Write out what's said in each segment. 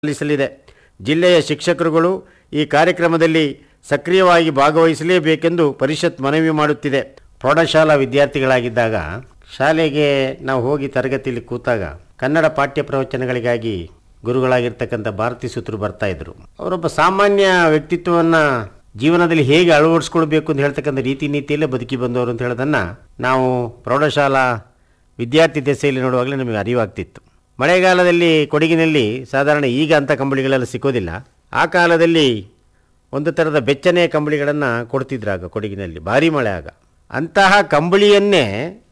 ಸಲ್ಲಿಸಲಿದೆ ಜಿಲ್ಲೆಯ ಶಿಕ್ಷಕರುಗಳು ಈ ಕಾರ್ಯಕ್ರಮದಲ್ಲಿ ಸಕ್ರಿಯವಾಗಿ ಭಾಗವಹಿಸಲೇಬೇಕೆಂದು ಪರಿಷತ್ ಮನವಿ ಮಾಡುತ್ತಿದೆ ಪ್ರೌಢಶಾಲಾ ವಿದ್ಯಾರ್ಥಿಗಳಾಗಿದ್ದಾಗ ಶಾಲೆಗೆ ನಾವು ಹೋಗಿ ತರಗತಿಯಲ್ಲಿ ಕೂತಾಗ ಕನ್ನಡ ಪಾಠ್ಯ ಪ್ರವಚನಗಳಿಗಾಗಿ ಗುರುಗಳಾಗಿರ್ತಕ್ಕಂಥ ಭಾರತಿ ಸೂತ್ರರು ಬರ್ತಾ ಇದ್ರು ಅವರೊಬ್ಬ ಸಾಮಾನ್ಯ ವ್ಯಕ್ತಿತ್ವವನ್ನು ಜೀವನದಲ್ಲಿ ಹೇಗೆ ಅಳವಡಿಸ್ಕೊಳ್ಬೇಕು ಅಂತ ಹೇಳ್ತಕ್ಕಂಥ ರೀತಿ ನೀತಿಯಲ್ಲೇ ಬದುಕಿ ಬಂದವರು ಅಂತ ಹೇಳೋದನ್ನು ನಾವು ಪ್ರೌಢಶಾಲಾ ವಿದ್ಯಾರ್ಥಿ ದೆಸೆಯಲ್ಲಿ ನೋಡುವಾಗಲೇ ನಮಗೆ ಅರಿವಾಗ್ತಿತ್ತು ಮಳೆಗಾಲದಲ್ಲಿ ಕೊಡಗಿನಲ್ಲಿ ಸಾಧಾರಣ ಈಗ ಅಂಥ ಕಂಬಳಿಗಳೆಲ್ಲ ಸಿಕ್ಕೋದಿಲ್ಲ ಆ ಕಾಲದಲ್ಲಿ ಒಂದು ಥರದ ಬೆಚ್ಚನೆಯ ಕಂಬಳಿಗಳನ್ನು ಕೊಡ್ತಿದ್ರಾಗ ಕೊಡಗಿನಲ್ಲಿ ಭಾರಿ ಮಳೆ ಆಗ ಅಂತಹ ಕಂಬಳಿಯನ್ನೇ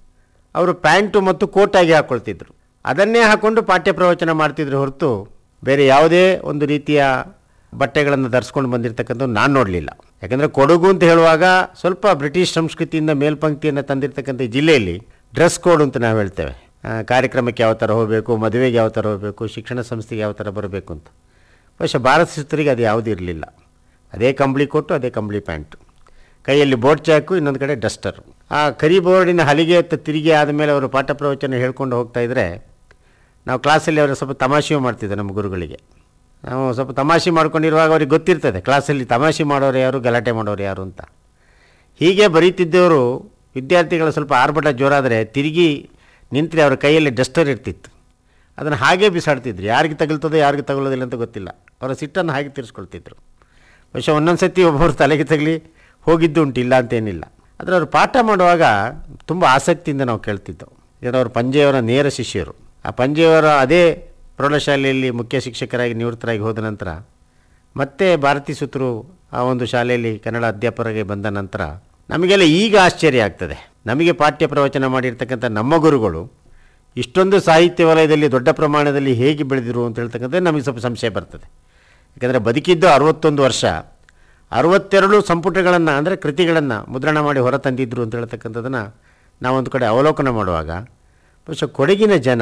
ಅವರು ಪ್ಯಾಂಟು ಮತ್ತು ಕೋಟಾಗಿ ಹಾಕ್ಕೊಳ್ತಿದ್ರು ಅದನ್ನೇ ಹಾಕ್ಕೊಂಡು ಪಾಠ್ಯ ಪ್ರವಚನ ಮಾಡ್ತಿದ್ರು ಹೊರತು ಬೇರೆ ಯಾವುದೇ ಒಂದು ರೀತಿಯ ಬಟ್ಟೆಗಳನ್ನು ಧರಿಸ್ಕೊಂಡು ಬಂದಿರತಕ್ಕಂಥ ನಾನು ನೋಡಲಿಲ್ಲ ಯಾಕಂದರೆ ಕೊಡಗು ಅಂತ ಹೇಳುವಾಗ ಸ್ವಲ್ಪ ಬ್ರಿಟಿಷ್ ಸಂಸ್ಕೃತಿಯಿಂದ ಮೇಲ್ಪಂಕ್ತಿಯನ್ನು ತಂದಿರತಕ್ಕಂಥ ಈ ಜಿಲ್ಲೆಯಲ್ಲಿ ಡ್ರೆಸ್ ಕೋಡ್ ಅಂತ ನಾವು ಹೇಳ್ತೇವೆ ಆ, ಕಾರ್ಯಕ್ರಮಕ್ಕೆ ಯಾವ ಥರ ಹೋಗಬೇಕು ಮದುವೆಗೆ ಯಾವ ಥರ ಹೋಗಬೇಕು ಶಿಕ್ಷಣ ಸಂಸ್ಥೆಗೆ ಯಾವ ಥರ ಬರಬೇಕು ಅಂತ ಬಹುಶಃ ಭಾರತ ಸುತ್ತರಿಗೆ ಅದು ಯಾವುದೂ ಇರಲಿಲ್ಲ ಅದೇ ಕಂಬಳಿ ಕೊಟ್ಟು ಅದೇ ಕಂಬಳಿ ಪ್ಯಾಂಟು ಕೈಯಲ್ಲಿ ಬೋರ್ಡ್ ಚಾಕು ಇನ್ನೊಂದು ಕಡೆ ಡಸ್ಟರ್ ಆ ಕರಿ ಬೋರ್ಡಿನ ಹಲಿಗೆ ತ- ತಿರುಗಿ ಆದಮೇಲೆ ಅವರು ಪಾಠ ಪ್ರವಚನ ಹೇಳ್ಕೊಂಡು ಹೋಗ್ತಾ ಇದ್ದರೆ ನಾವು ಕ್ಲಾಸಲ್ಲಿ ಅವರು ಸ್ವಲ್ಪ ತಮಾಷೆಯೂ ಮಾಡ್ತಿದ್ದೆ ನಮ್ಮ ಗುರುಗಳಿಗೆ ನಾವು ಸ್ವಲ್ಪ ತಮಾಷೆ ಮಾಡ್ಕೊಂಡಿರುವಾಗ ಅವ್ರಿಗೆ ಗೊತ್ತಿರ್ತದೆ ಕ್ಲಾಸಲ್ಲಿ ತಮಾಷೆ ಮಾಡೋರು ಯಾರು ಗಲಾಟೆ ಮಾಡೋರು ಯಾರು ಅಂತ ಹೀಗೆ ಬರೀತಿದ್ದವರು ವಿದ್ಯಾರ್ಥಿಗಳು ಸ್ವಲ್ಪ ಆರ್ಭಟ ಜೋರಾದರೆ ತಿರುಗಿ ನಿಂತರೆ ಅವ್ರ ಕೈಯಲ್ಲಿ ಡಸ್ಟರ್ ಇರ್ತಿತ್ತು ಅದನ್ನು ಹಾಗೇ ಬಿಸಾಡ್ತಿದ್ರು ಯಾರಿಗೆ ತಗುಲ್ತದೋ ಯಾರಿಗೆ ತಗೊಳ್ಳೋದಿಲ್ಲ ಅಂತ ಗೊತ್ತಿಲ್ಲ ಅವರ ಸಿಟ್ಟನ್ನು ಹಾಗೆ ತೀರಿಸ್ಕೊಳ್ತಿದ್ರು ಬಹುಶಃ ಒಂದೊಂದು ಸತಿ ಒಬ್ಬರು ತಲೆಗೆ ತಗಲಿ ಹೋಗಿದ್ದು ಉಂಟು ಇಲ್ಲ ಅಂತೇನಿಲ್ಲ ಆದರೆ ಅವರು ಪಾಠ ಮಾಡುವಾಗ ತುಂಬ ಆಸಕ್ತಿಯಿಂದ ನಾವು ಕೇಳ್ತಿದ್ದೆವು ಯಾಕಂದ್ರೆ ಅವರು ಪಂಜೆಯವರ ನೇರ ಶಿಷ್ಯರು ಆ ಪಂಜೆಯವರ ಅದೇ ಪ್ರೌಢಶಾಲೆಯಲ್ಲಿ ಮುಖ್ಯ ಶಿಕ್ಷಕರಾಗಿ ನಿವೃತ್ತರಾಗಿ ಹೋದ ನಂತರ ಮತ್ತೆ ಭಾರತಿ ಸುತ್ತರು ಆ ಒಂದು ಶಾಲೆಯಲ್ಲಿ ಕನ್ನಡ ಅಧ್ಯಾಪಕರಾಗಿ ಬಂದ ನಂತರ ನಮಗೆಲ್ಲ ಈಗ ಆಶ್ಚರ್ಯ ಆಗ್ತದೆ ನಮಗೆ ಪಾಠ್ಯ ಪ್ರವಚನ ಮಾಡಿರ್ತಕ್ಕಂಥ ನಮ್ಮ ಗುರುಗಳು ಇಷ್ಟೊಂದು ಸಾಹಿತ್ಯ ವಲಯದಲ್ಲಿ ದೊಡ್ಡ ಪ್ರಮಾಣದಲ್ಲಿ ಹೇಗೆ ಬೆಳೆದಿರು ಅಂತ ಹೇಳ್ತಕ್ಕಂಥದ್ದು ನಮಗೆ ಸ್ವಲ್ಪ ಸಂಶಯ ಬರ್ತದೆ ಯಾಕಂದರೆ ಬದುಕಿದ್ದು ಅರವತ್ತೊಂದು ವರ್ಷ ಅರವತ್ತೆರಡು ಸಂಪುಟಗಳನ್ನು ಅಂದರೆ ಕೃತಿಗಳನ್ನು ಮುದ್ರಣ ಮಾಡಿ ಹೊರತಂದಿದ್ರು ಅಂತ ಹೇಳ್ತಕ್ಕಂಥದ್ದನ್ನು ನಾವೊಂದು ಕಡೆ ಅವಲೋಕನ ಮಾಡುವಾಗ ಬಹುಶಃ ಕೊಡಗಿನ ಜನ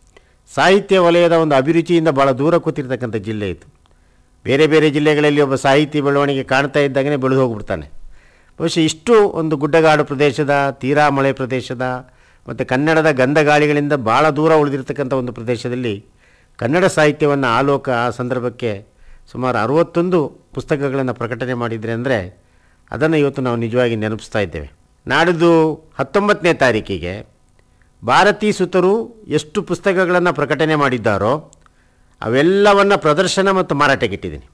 ಸಾಹಿತ್ಯ ವಲಯದ ಒಂದು ಅಭಿರುಚಿಯಿಂದ ಭಾಳ ದೂರ ಕೂತಿರ್ತಕ್ಕಂಥ ಜಿಲ್ಲೆ ಇದು ಬೇರೆ ಬೇರೆ ಜಿಲ್ಲೆಗಳಲ್ಲಿ ಒಬ್ಬ ಸಾಹಿತಿ ಬೆಳವಣಿಗೆ ಕಾಣ್ತಾ ಇದ್ದಾಗನೇ ಬೆಳೆದು ಹೋಗ್ಬಿಡ್ತಾನೆ ಬಹುಶಃ ಇಷ್ಟು ಒಂದು ಗುಡ್ಡಗಾಡು ಪ್ರದೇಶದ ತೀರಾ ಮಳೆ ಪ್ರದೇಶದ ಮತ್ತು ಕನ್ನಡದ ಗಂಧಗಾಳಿಗಳಿಂದ ಭಾಳ ದೂರ ಉಳಿದಿರ್ತಕ್ಕಂಥ ಒಂದು ಪ್ರದೇಶದಲ್ಲಿ ಕನ್ನಡ ಸಾಹಿತ್ಯವನ್ನು ಆಲೋಕ ಆ ಸಂದರ್ಭಕ್ಕೆ ಸುಮಾರು ಅರವತ್ತೊಂದು ಪುಸ್ತಕಗಳನ್ನು ಪ್ರಕಟಣೆ ಮಾಡಿದರೆ ಅಂದರೆ ಅದನ್ನು ಇವತ್ತು ನಾವು ನಿಜವಾಗಿ ನೆನಪಿಸ್ತಾ ಇದ್ದೇವೆ ನಾಡಿದ್ದು ಹತ್ತೊಂಬತ್ತನೇ ತಾರೀಕಿಗೆ ಭಾರತೀ ಸುತರು ಎಷ್ಟು ಪುಸ್ತಕಗಳನ್ನು ಪ್ರಕಟಣೆ ಮಾಡಿದ್ದಾರೋ ಅವೆಲ್ಲವನ್ನು ಪ್ರದರ್ಶನ ಮತ್ತು ಮಾರಾಟಕ್ಕೆ ಇಟ್ಟಿದ್ದೀನಿ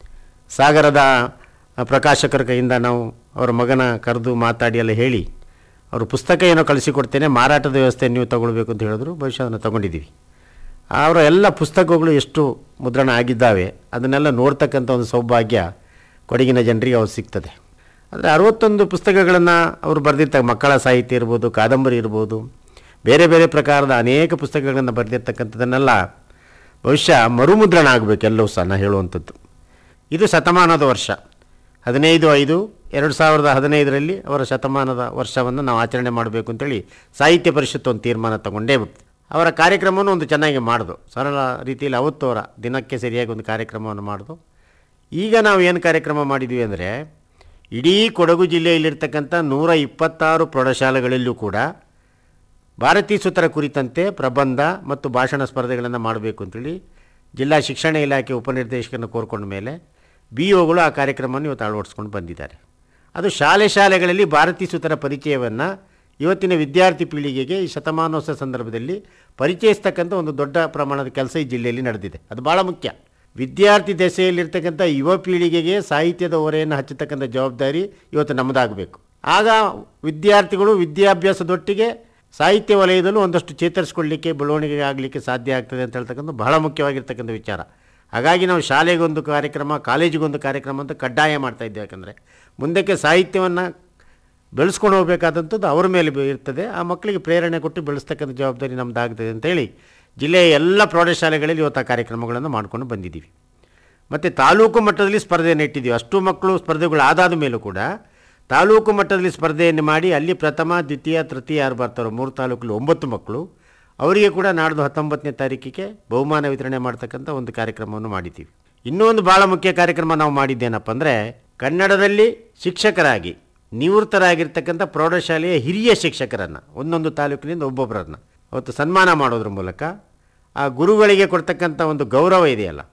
ಸಾಗರದ ಪ್ರಕಾಶಕರ ಕೈಯಿಂದ ನಾವು ಅವರ ಮಗನ ಕರೆದು ಮಾತಾಡಿ ಎಲ್ಲ ಹೇಳಿ ಅವರು ಪುಸ್ತಕ ಏನೋ ಕಳಿಸಿಕೊಡ್ತೇನೆ ಮಾರಾಟದ ವ್ಯವಸ್ಥೆ ನೀವು ತಗೊಳ್ಬೇಕು ಅಂತ ಹೇಳಿದ್ರು ಬಹುಶಃ ಅದನ್ನು ತಗೊಂಡಿದ್ದೀವಿ ಅವರ ಎಲ್ಲ ಪುಸ್ತಕಗಳು ಎಷ್ಟು ಮುದ್ರಣ ಆಗಿದ್ದಾವೆ ಅದನ್ನೆಲ್ಲ ನೋಡ್ತಕ್ಕಂಥ ಒಂದು ಸೌಭಾಗ್ಯ ಕೊಡಗಿನ ಜನರಿಗೆ ಅವ್ರು ಸಿಗ್ತದೆ ಆದರೆ ಅರವತ್ತೊಂದು ಪುಸ್ತಕಗಳನ್ನು ಅವರು ಬರೆದಿರ್ತಾರೆ ಮಕ್ಕಳ ಸಾಹಿತ್ಯ ಇರ್ಬೋದು ಕಾದಂಬರಿ ಇರ್ಬೋದು ಬೇರೆ ಬೇರೆ ಪ್ರಕಾರದ ಅನೇಕ ಪುಸ್ತಕಗಳನ್ನು ಬರೆದಿರ್ತಕ್ಕಂಥದ್ದನ್ನೆಲ್ಲ ಬಹುಶಃ ಮರುಮುದ್ರಣ ಆಗಬೇಕು ಎಲ್ಲವೂ ಸಹ ನಾ ಹೇಳುವಂಥದ್ದು ಇದು ಶತಮಾನದ ವರ್ಷ ಹದಿನೈದು ಐದು ಎರಡು ಸಾವಿರದ ಹದಿನೈದರಲ್ಲಿ ಅವರ ಶತಮಾನದ ವರ್ಷವನ್ನು ನಾವು ಆಚರಣೆ ಮಾಡಬೇಕು ಅಂತೇಳಿ ಸಾಹಿತ್ಯ ಪರಿಷತ್ತು ಒಂದು ತೀರ್ಮಾನ ತಗೊಂಡೇ ಬಿಡ್ತು ಅವರ ಕಾರ್ಯಕ್ರಮವನ್ನು ಒಂದು ಚೆನ್ನಾಗಿ ಮಾಡಿದು ಸರಳ ರೀತಿಯಲ್ಲಿ ಅವತ್ತು ಅವರ ದಿನಕ್ಕೆ ಸರಿಯಾಗಿ ಒಂದು ಕಾರ್ಯಕ್ರಮವನ್ನು ಮಾಡಿದು ಈಗ ನಾವು ಏನು ಕಾರ್ಯಕ್ರಮ ಮಾಡಿದ್ವಿ ಅಂದರೆ ಇಡೀ ಕೊಡಗು ಜಿಲ್ಲೆಯಲ್ಲಿರ್ತಕ್ಕಂಥ ನೂರ ಇಪ್ಪತ್ತಾರು ಪ್ರೌಢಶಾಲೆಗಳಲ್ಲೂ ಕೂಡ ಭಾರತೀ ಸುತರ ಕುರಿತಂತೆ ಪ್ರಬಂಧ ಮತ್ತು ಭಾಷಣ ಸ್ಪರ್ಧೆಗಳನ್ನು ಮಾಡಬೇಕು ಅಂತೇಳಿ ಜಿಲ್ಲಾ ಶಿಕ್ಷಣ ಇಲಾಖೆ ಉಪನಿರ್ದೇಶಕರನ್ನು ಕೋರ್ಕೊಂಡ ಮೇಲೆ ಬಿ ಒಗಳು ಆ ಕಾರ್ಯಕ್ರಮವನ್ನು ಇವತ್ತು ಅಳವಡಿಸ್ಕೊಂಡು ಬಂದಿದ್ದಾರೆ ಅದು ಶಾಲೆ ಶಾಲೆಗಳಲ್ಲಿ ಭಾರತೀ ಸುತರ ಪರಿಚಯವನ್ನು ಇವತ್ತಿನ ವಿದ್ಯಾರ್ಥಿ ಪೀಳಿಗೆಗೆ ಈ ಶತಮಾನೋತ್ಸವ ಸಂದರ್ಭದಲ್ಲಿ ಪರಿಚಯಿಸ್ತಕ್ಕಂಥ ಒಂದು ದೊಡ್ಡ ಪ್ರಮಾಣದ ಕೆಲಸ ಈ ಜಿಲ್ಲೆಯಲ್ಲಿ ನಡೆದಿದೆ ಅದು ಭಾಳ ಮುಖ್ಯ ವಿದ್ಯಾರ್ಥಿ ದೆಸೆಯಲ್ಲಿರ್ತಕ್ಕಂಥ ಯುವ ಪೀಳಿಗೆಗೆ ಸಾಹಿತ್ಯದ ಹೊರೆಯನ್ನು ಹಚ್ಚತಕ್ಕಂಥ ಜವಾಬ್ದಾರಿ ಇವತ್ತು ನಮ್ಮದಾಗಬೇಕು ಆಗ ವಿದ್ಯಾರ್ಥಿಗಳು ವಿದ್ಯಾಭ್ಯಾಸದೊಟ್ಟಿಗೆ ಸಾಹಿತ್ಯ ವಲಯದಲ್ಲೂ ಒಂದಷ್ಟು ಚೇತರಿಸ್ಕೊಳ್ಳಿಕ್ಕೆ ಬೆಳವಣಿಗೆ ಆಗಲಿಕ್ಕೆ ಸಾಧ್ಯ ಆಗ್ತದೆ ಅಂತ ಹೇಳ್ತಕ್ಕಂಥ ಬಹಳ ಮುಖ್ಯವಾಗಿರ್ತಕ್ಕಂಥ ವಿಚಾರ ಹಾಗಾಗಿ ನಾವು ಶಾಲೆಗೊಂದು ಕಾರ್ಯಕ್ರಮ ಕಾಲೇಜಿಗೊಂದು ಕಾರ್ಯಕ್ರಮ ಅಂತ ಕಡ್ಡಾಯ ಮಾಡ್ತಾ ಇದ್ದೇವೆ ಯಾಕಂದರೆ ಮುಂದಕ್ಕೆ ಸಾಹಿತ್ಯವನ್ನು ಬೆಳೆಸ್ಕೊಂಡು ಹೋಗಬೇಕಾದಂಥದ್ದು ಅವ್ರ ಮೇಲೆ ಬಿ- ಇರ್ತದೆ ಆ ಮಕ್ಕಳಿಗೆ ಪ್ರೇರಣೆ ಕೊಟ್ಟು ಬೆಳೆಸ್ತಕ್ಕಂಥ ಜವಾಬ್ದಾರಿ ನಮ್ಮದಾಗ್ತದೆ ಅಂತೇಳಿ ಜಿಲ್ಲೆಯ ಎಲ್ಲ ಪ್ರೌಢಶಾಲೆಗಳಲ್ಲಿ ಇವತ್ತು ಆ ಕಾರ್ಯಕ್ರಮಗಳನ್ನು ಮಾಡ್ಕೊಂಡು ಬಂದಿದ್ದೀವಿ ಮತ್ತು ತಾಲೂಕು ಮಟ್ಟದಲ್ಲಿ ಸ್ಪರ್ಧೆಯನ್ನು ಇಟ್ಟಿದ್ದೀವಿ ಅಷ್ಟು ಮಕ್ಕಳು ಸ್ಪರ್ಧೆಗಳು ಆದಾದ ಮೇಲೂ ಕೂಡ ತಾಲೂಕು ಮಟ್ಟದಲ್ಲಿ ಸ್ಪರ್ಧೆಯನ್ನು ಮಾಡಿ ಅಲ್ಲಿ ಪ್ರಥಮ ದ್ವಿತೀಯ ತೃತೀಯ ಯಾರು ಬರ್ತಾರೋ ಮೂರು ತಾಲೂಕಲ್ಲಿ ಒಂಬತ್ತು ಮಕ್ಕಳು ಅವರಿಗೆ ಕೂಡ ನಾಡ್ದು ಹತ್ತೊಂಬತ್ತನೇ ತಾರೀಕಿಗೆ ಬಹುಮಾನ ವಿತರಣೆ ಮಾಡ್ತಕ್ಕಂಥ ಒಂದು ಕಾರ್ಯಕ್ರಮವನ್ನು ಮಾಡಿದ್ದೀವಿ ಇನ್ನೂ ಒಂದು ಭಾಳ ಮುಖ್ಯ ಕಾರ್ಯಕ್ರಮ ನಾವು ಮಾಡಿದ್ದೇನಪ್ಪ ಅಂದರೆ ಕನ್ನಡದಲ್ಲಿ ಶಿಕ್ಷಕರಾಗಿ ನಿವೃತ್ತರಾಗಿರ್ತಕ್ಕಂಥ ಪ್ರೌಢಶಾಲೆಯ ಹಿರಿಯ ಶಿಕ್ಷಕರನ್ನು ಒಂದೊಂದು ತಾಲೂಕಿನಿಂದ ಒಬ್ಬೊಬ್ಬರನ್ನು ಅವತ್ತು ಸನ್ಮಾನ ಮಾಡೋದ್ರ ಮೂಲಕ ಆ ಗುರುಗಳಿಗೆ ಕೊಡ್ತಕ್ಕಂಥ ಒಂದು ಗೌರವ ಇದೆಯಲ್ಲ